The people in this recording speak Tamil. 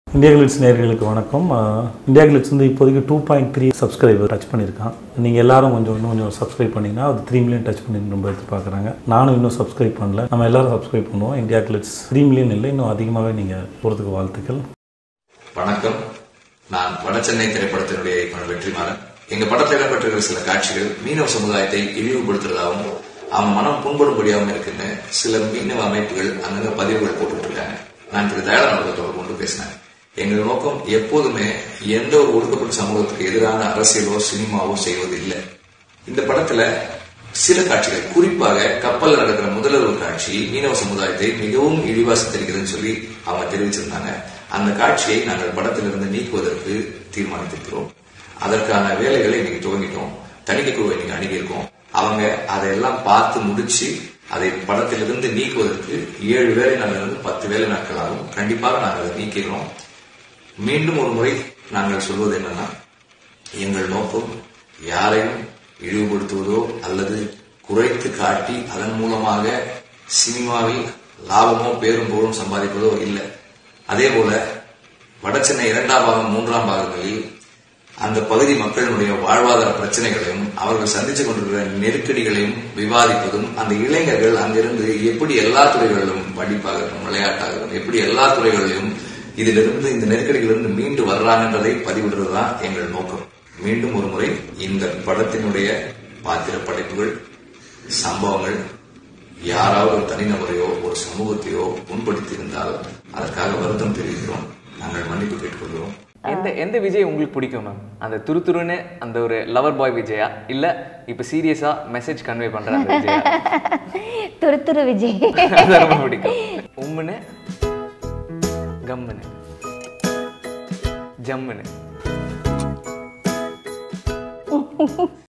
இந்தியா கிளிட்ஸ் நேர்களுக்கு வணக்கம் அஹ், இந்தியா கிளிட்ஸ் வந்து இப்போதைக்கு two point three subscriber touch பண்ணியிருக்கான் நீங்கள் எல்லாரும் கொஞ்சம் இன்னும் கொஞ்சம் சப்ஸ்கிரைப் பண்ணிங்கன்னா அது த்ரீ மில்லியன் டச் பண்ணி ரொம்ப எதிர்பார்க்குறாங்க நானும் இன்னும் சப்ஸ்கிரைப் பண்ணல நம்ம எல்லாரும் சப்ஸ்கிரைப் பண்ணுவோம் இந்தியா கிளிட்ஸ் த்ரீ மில்லியன் இல்லை இன்னும் அதிகமாகவே நீங்கள் போகிறதுக்கு வாழ்த்துக்கள் வணக்கம் நான் வடசென்னை திரைப்படத்தினுடைய இயக்குனர் வெற்றிமாறன் எங்க படத்தில் இடம்பெற்றிருக்கிற சில காட்சிகள் மீனவ சமுதாயத்தை இழிவுபடுத்துறதாகவும் அவன் மனம் புண்படும்படியாகவும் இருக்குன்னு சில மீனவ அமைப்புகள் அங்கங்க பதிவுகள் போட்டுட்டு இருக்காங்க நான் திரு தயாளன் அவர்கள் தொடர்பு கொண்டு பேசினேன் எங்கள் நோக்கம் எப்போதுமே எந்த ஒரு ஒடுக்கப்பட்ட சமூகத்துக்கு எதிரான அரசியலோ சினிமாவோ செய்வது இல்லை இந்த படத்துல சில காட்சிகள் குறிப்பாக கப்பல்ல நடக்கிற முதல்வர் காட்சி மீனவ சமுதாயத்தை மிகவும் இழிவா சித்தரிக்கிறதுன்னு சொல்லி அவங்க தெரிவிச்சிருந்தாங்க அந்த காட்சியை நாங்கள் படத்திலிருந்து நீக்குவதற்கு தீர்மானித்திருக்கிறோம் அதற்கான வேலைகளை இன்னைக்கு துவங்கிட்டோம் தணிக்கை குழுவை இன்னைக்கு அணுகியிருக்கோம் அவங்க அதையெல்லாம் பார்த்து முடிச்சு அதை படத்திலிருந்து நீக்குவதற்கு ஏழு வேலை நாளிலிருந்து பத்து வேலை நாட்கள் ஆகும் கண்டிப்பாக நாங்கள் அதை நீக்கிறோம் மீண்டும் ஒரு முறை நாங்கள் சொல்வது என்னன்னா எங்கள் நோக்கம் யாரையும் இழிவுபடுத்துவதோ அல்லது குறைத்து காட்டி அதன் மூலமாக சினிமாவில் லாபமோ பேரும் புகழும் சம்பாதிப்பதோ இல்லை அதே போல வடசென்னை இரண்டாம் பாகம் மூன்றாம் பாகங்களில் அந்த பகுதி மக்களினுடைய வாழ்வாதார பிரச்சனைகளையும் அவர்கள் சந்தித்துக் கொண்டிருக்கிற நெருக்கடிகளையும் விவாதிப்பதும் அந்த இளைஞர்கள் அங்கிருந்து எப்படி எல்லா துறைகளிலும் படிப்பாகட்டும் விளையாட்டாகட்டும் எப்படி எல்லா துறைகளிலும் இதிலிருந்து இந்த நெருக்கடிகளிலிருந்து மீண்டு வர்றாங்கன்றதை பதிவிடுறதுதான் எங்கள் நோக்கம் மீண்டும் ஒரு முறை இந்த படத்தினுடைய பாத்திர படைப்புகள் சம்பவங்கள் யாராவது ஒரு தனிநபரையோ ஒரு சமூகத்தையோ புண்படுத்தியிருந்தால் அதற்காக வருத்தம் தெரிவிக்கிறோம் நாங்கள் மன்னிப்பு கேட்டுக்கொள்கிறோம் எந்த எந்த விஜய் உங்களுக்கு பிடிக்கும் மேம் அந்த துருதுருன்னு அந்த ஒரு லவர் பாய் விஜயா இல்ல இப்ப சீரியஸா மெசேஜ் கன்வே பண்ற அந்த விஜயா துரு துரு விஜய் அது ரொம்ப பிடிக்கும் உம்முன்னு கம்முன்னு ஜம்முன்னு